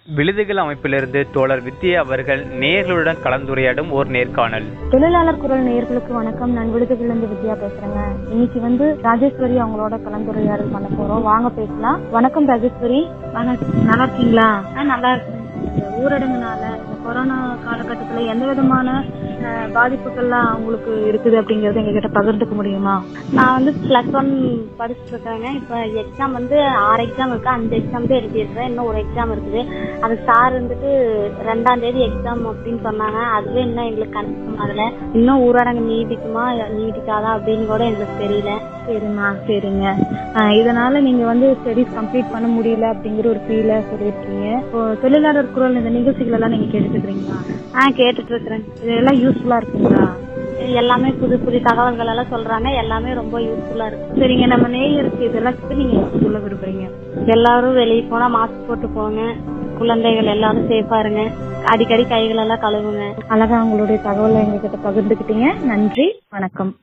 விழுதுகள் அமைப்பிலிருந்து தோழர் வித்யா அவர்கள் நேர்களுடன் கலந்துரையாடும் ஒரு நேர்காணல் தொழிலாளர் குரல் நேயர்களுக்கு வணக்கம் நான் விழுதுகளிலிருந்து வித்யா பேசுறேங்க இன்னைக்கு வந்து ராஜேஸ்வரி அவங்களோட கலந்துரையாடல் பண்ண போறோம் வாங்க பேசலாம் வணக்கம் ராஜேஸ்வரி நல்லா இருக்கீங்களா நல்லா இருக்கேன் ஊரடங்குனால இந்த கொரோனா காலகட்டத்துல எந்த விதமான அஹ், பாதிப்புகள்லாம் அவங்களுக்கு இருக்குது அப்படிங்கறத எங்க கிட்ட பகிர்ந்துக்க முடியுமா நான் வந்து பிளஸ் ஒன் படிச்சுட்டு இருக்கேங்க இப்போ எக்ஸாம் வந்து ஆறு எக்ஸாம் இருக்கு அஞ்சு எக்ஸாம் தான் எழுதியிருக்கேன் இன்னும் ஒரு எக்ஸாம் இருக்குது அது சார் வந்துட்டு ரெண்டாம் தேதி எக்ஸாம் அப்படின்னு சொன்னாங்க அதுவே இன்னும் எங்களுக்கு கன்ஃபார்ம் ஆகல இன்னும் ஊரடங்கு நீடிக்குமா நீடிக்காதா அப்படின்னு கூட எங்களுக்கு தெரியல சரிம்மா சரிங்க அஹ், இதனால நீங்க வந்து ஸ்டடிஸ் கம்ப்ளீட் பண்ண முடியல அப்படிங்கிற ஒரு ஃபீல சொல்லியிருக்கீங்க இப்போ தொழிலாளர் குரல் இந்த நிகழ்ச்சிகள் எல்லாம் நீங்க கேட்டுட்டு இருக்கீங்களா ஆ கேட்டுட்டு இருக்கிறேன் இதெல்லாம் யூஸ்ஃபுல்லா இருக்குங்களா எல்லாமே புது புது தகவல்கள் எல்லாம் சொல்றாங்க எல்லாமே ரொம்ப யூஸ்ஃபுல்லா இருக்கு சரிங்க நம்ம நேயருக்கு இதெல்லாம் நீங்க என்ன சொல்ல விரும்புறீங்க எல்லாரும் வெளியே போனா மாஸ்க் போட்டு போங்க குழந்தைகள் எல்லாரும் சேஃபா இருங்க அடிக்கடி கைகள் எல்லாம் கழுவுங்க அழகா உங்களுடைய தகவலை எங்ககிட்ட பகிர்ந்துக்கிட்டீங்க நன்றி வணக்கம்